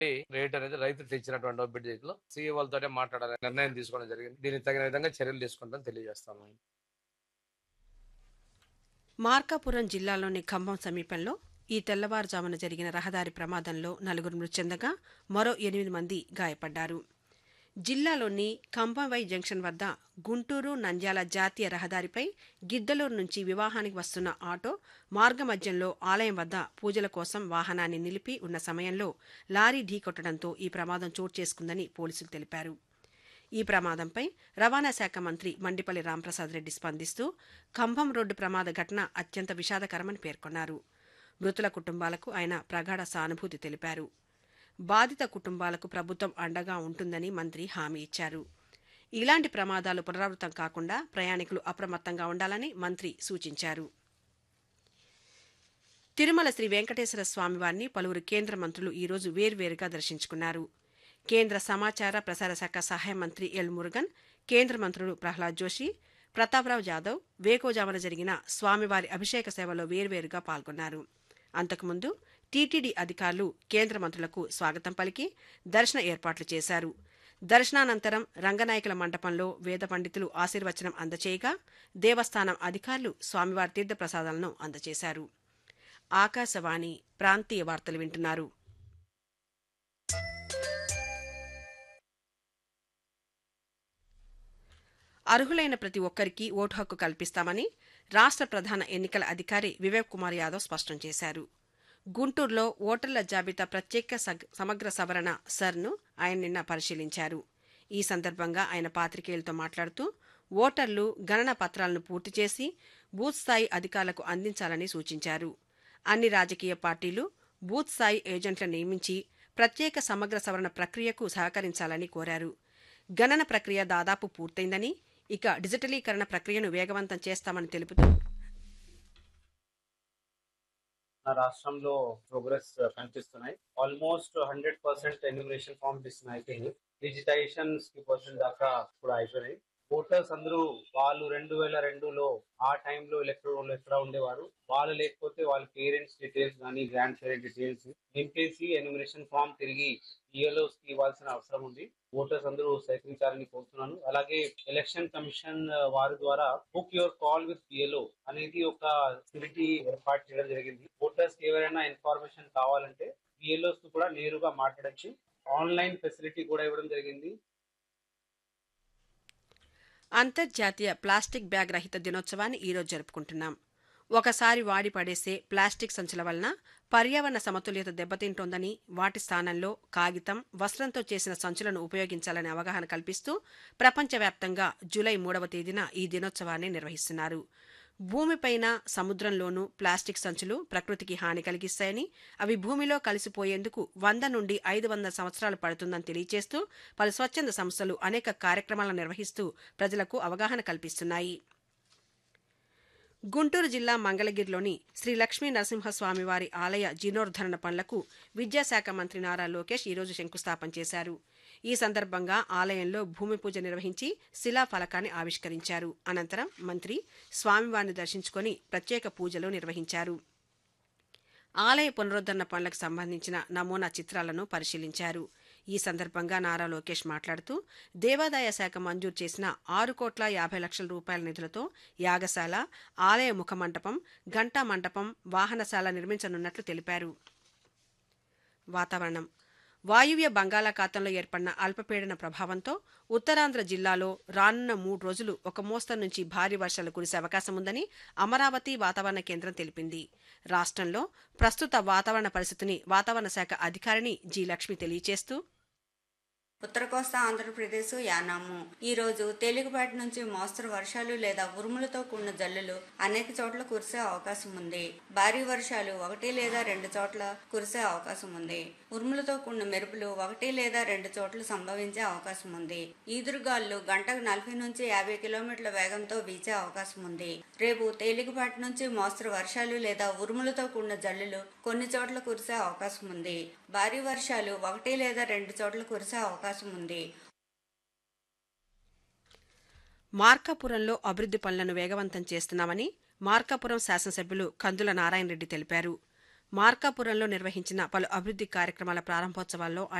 rate అనేది రైతు తెచ్చినటువంటి బడ్జెట్లో సీఈ వాళ్ళతోనే మాట్లాడాలని నిర్ణయం తీసుకోవడం జరిగింది దీనికి తగిన విధంగా చర్యలు తీసుకుంటామని తెలియజేస్తాము మార్కాపురం జిల్లాలోని ఖమ్మం సమీపంలో ఈ తెల్లవారుజామున జరిగిన రహదారి ప్రమాదంలో నలుగురు మృతి చెందగా మరో ఎనిమిది మంది గాయపడ్డారు జిల్లాలోని కంభంవై జంక్షన్ వద్ద గుంటూరు నంద్యాల జాతీయ రహదారిపై గిద్దలూరు నుంచి వివాహానికి వస్తున్న ఆటో మార్గమధ్యంలో ఆలయం వద్ద పూజల కోసం వాహనాన్ని నిలిపి ఉన్న సమయంలో లారీ ఢీకొట్టడంతో ఈ ప్రమాదం చోటు చేసుకుందని పోలీసులు తెలిపారు ఈ ప్రమాదంపై రవాణా శాఖ మంత్రి మండిపల్లి రాంప్రసాద్ రెడ్డి స్పందిస్తూ ఖమ్మం రోడ్డు ప్రమాద ఘటన అత్యంత విషాదకరమని పేర్కొన్నారు మృతుల కుటుంబాలకు ఆయన ప్రగాఢ సానుభూతి తెలిపారు బాధిత కుటుంబాలకు ప్రభుత్వం అండగా ఉంటుందని మంత్రి హామీ ఇచ్చారు ఇలాంటి ప్రమాదాలు పునరావృతం కాకుండా ప్రయాణికులు అప్రమత్తంగా ఉండాలని మంత్రి సూచించారు తిరుమల శ్రీ వెంకటేశ్వర స్వామివారిని పలువురు కేంద్ర మంత్రులు ఈరోజు వేర్వేరుగా దర్శించుకున్నారు కేంద్ర సమాచార ప్రసార శాఖ సహాయ మంత్రి ఎల్ మురుగన్ కేంద్ర మంత్రులు ప్రహ్లాద్ జోషి ప్రతాప్రావు జాదవ్ వేకోజామున జరిగిన స్వామివారి అభిషేక సేవలో వేర్వేరుగా పాల్గొన్నారు అంతకుముందు టీటీడీ అధికారులు కేంద్ర మంత్రులకు స్వాగతం పలికి దర్శన ఏర్పాట్లు చేశారు దర్శనానంతరం రంగనాయకుల మండపంలో వేద పండితులు ఆశీర్వచనం అందచేయగా దేవస్థానం అధికారులు స్వామివారి తీర్థప్రసాదాలను అందజేశారు ఆకాశవాణి ప్రాంతీయ వార్తలు వింటున్నారు అర్హులైన ప్రతి ఒక్కరికి ఓటు హక్కు కల్పిస్తామని రాష్ట్ర ప్రధాన ఎన్నికల అధికారి వివేక్ కుమార్ యాదవ్ స్పష్టం చేశారు గుంటూరులో ఓటర్ల జాబితా ప్రత్యేక సగ్- సమగ్ర సవరణ సర్ను ఆయన నిన్న పరిశీలించారు ఈ సందర్భంగా ఆయన పాత్రికేయులతో మాట్లాడుతూ ఓటర్లు గణన పత్రాలను పూర్తి చేసి బూత్ స్థాయి అధికారులకు అందించాలని సూచించారు అన్ని రాజకీయ పార్టీలు బూత్ స్థాయి ఏజెంట్లను నియమించి ప్రత్యేక సమగ్ర సవరణ ప్రక్రియకు సహకరించాలని కోరారు గణన ప్రక్రియ దాదాపు పూర్తయిందని ఇక డిజిటలీకరణ ప్రక్రియను వేగవంతం చేస్తామని తెలుపుతూ మన రాష్ట్రంలో ప్రోగ్రెస్ కనిపిస్తున్నాయి almost hundred percent enumeration form డిస్న్ అయిపోయింది డిజిటైజేషన్ ఫిఫ్టీ పర్సెంట్ దాకా కూడా అయిపోయినాయి ఓటర్స్ అందరూ వాళ్ళు రెండు వేల రెండులో ఆ టైంలో ఎలక్ట్రోల్ ఎక్కడ ఉండేవారు వాళ్ళు లేకపోతే వాళ్ళ పేరెంట్స్ డీటెయిల్స్ కానీ గ్రాండ్ పేరెంట్ డీటెయిల్స్ నింపేసి ఎన్యూమరేషన్ ఫామ్ తిరిగి ఈఎల్ఓస్ కి ఇవ్వాల్సిన అవసరం ఉంది ఓటర్స్ అందరూ సహకరించాలని కోరుతున్నాను అలాగే ఎలక్షన్ కమిషన్ వారి ద్వారా book your call with BLO అనేది ఒక ఫెసిలిటీ ఏర్పాటు చేయడం జరిగింది ఓటర్స్ కి ఎవరైనా ఇన్ఫర్మేషన్ కావాలంటే పిఎల్ఓస్ కూడా నేరుగా మాట్లాడచ్చు ఆన్లైన్ ఫెసిలిటీ కూడా ఇవ్వడం జరిగింది అంతర్జాతీయ ప్లాస్టిక్ బ్యాగ్ రహిత దినోత్సవాన్ని ఈరోజు జరుపుకుంటున్నాం ఒకసారి వాడి పడేసే ప్లాస్టిక్ సంచుల వలన పర్యావరణ సమతుల్యత దెబ్బతింటోందని వాటి స్థానంలో కాగితం వస్త్రంతో చేసిన సంచులను ఉపయోగించాలనే అవగాహన కల్పిస్తూ ప్రపంచవ్యాప్తంగా జూలై మూడవ తేదీన ఈ దినోత్సవాన్ని నిర్వహిస్తున్నారు భూమిపైన సముద్రంలోనూ ప్లాస్టిక్ సంచులు ప్రకృతికి హాని కలిగిస్తాయని అవి భూమిలో కలిసిపోయేందుకు వంద నుండి ఐదు వందల సంవత్సరాలు పడుతుందని తెలియజేస్తూ పలు స్వచ్ఛంద సంస్థలు అనేక కార్యక్రమాలను నిర్వహిస్తూ ప్రజలకు అవగాహన కల్పిస్తున్నాయి గుంటూరు జిల్లా మంగళగిరిలోని శ్రీ లక్ష్మీ నరసింహస్వామివారి ఆలయ జీర్ణోద్ధరణ పనులకు విద్యాశాఖ మంత్రి నారా లోకేష్ ఈరోజు శంకుస్థాపన చేశారు ఈ సందర్భంగా ఆలయంలో భూమి పూజ నిర్వహించి శిలా ఫలకాన్ని ఆవిష్కరించారు అనంతరం మంత్రి స్వామివారిని దర్శించుకొని ప్రత్యేక పూజలు నిర్వహించారు ఆలయ పునరుద్ధరణ పనులకు సంబంధించిన నమూనా చిత్రాలను పరిశీలించారు ఈ సందర్భంగా నారా లోకేష్ మాట్లాడుతూ దేవాదాయ శాఖ మంజూరు చేసిన ఆరు కోట్ల యాభై లక్షల రూపాయల నిధులతో యాగశాల ఆలయ ముఖ మంటపం ఘంటా మంటపం వాహనశాల నిర్మించనున్నట్లు తెలిపారు వాతావరణం వాయువ్య బంగాళాఖాతంలో ఏర్పడిన అల్పపీడన ప్రభావంతో ఉత్తరాంధ్ర జిల్లాలో రానున్న మూడు రోజులు ఒక మోస్తరు నుంచి భారీ వర్షాలు కురిసే అవకాశం ఉందని అమరావతి వాతావరణ కేంద్రం తెలిపింది రాష్ట్రంలో ప్రస్తుత వాతావరణ పరిస్థితిని వాతావరణ శాఖ అధికారిని జి లక్ష్మి తెలియజేస్తూ ఉత్తర కోస్తా ఆంధ్రప్రదేశ్ యానాము ఈ రోజు తేలికపాటి నుంచి మోస్తరు వర్షాలు లేదా ఉరుములతో కూడిన జల్లులు అనేక చోట్ల కురిసే అవకాశం ఉంది భారీ వర్షాలు ఒకటి లేదా రెండు చోట్ల కురిసే అవకాశం ఉంది ఉరుములతో కూడిన మెరుపులు ఒకటి లేదా రెండు చోట్ల సంభవించే అవకాశం ఉంది ఈదురుగాలు గంటకు నలభై నుంచి యాభై కిలోమీటర్ల వేగంతో వీచే అవకాశం ఉంది రేపు తేలికపాటి నుంచి మోస్తరు వర్షాలు లేదా ఉరుములతో కూడిన జల్లులు కొన్ని చోట్ల కురిసే అవకాశం ఉంది భారీ వర్షాలు ఒకటి లేదా రెండు చోట్ల కురిసే అవకాశం ఉంది మార్కాపురంలో అభివృద్ధి పనులను వేగవంతం చేస్తున్నామని మార్కాపురం శాసనసభ్యులు కందుల నారాయణ రెడ్డి తెలిపారు మార్కాపురంలో నిర్వహించిన పలు అభివృద్ది కార్యక్రమాల ప్రారంభోత్సవాల్లో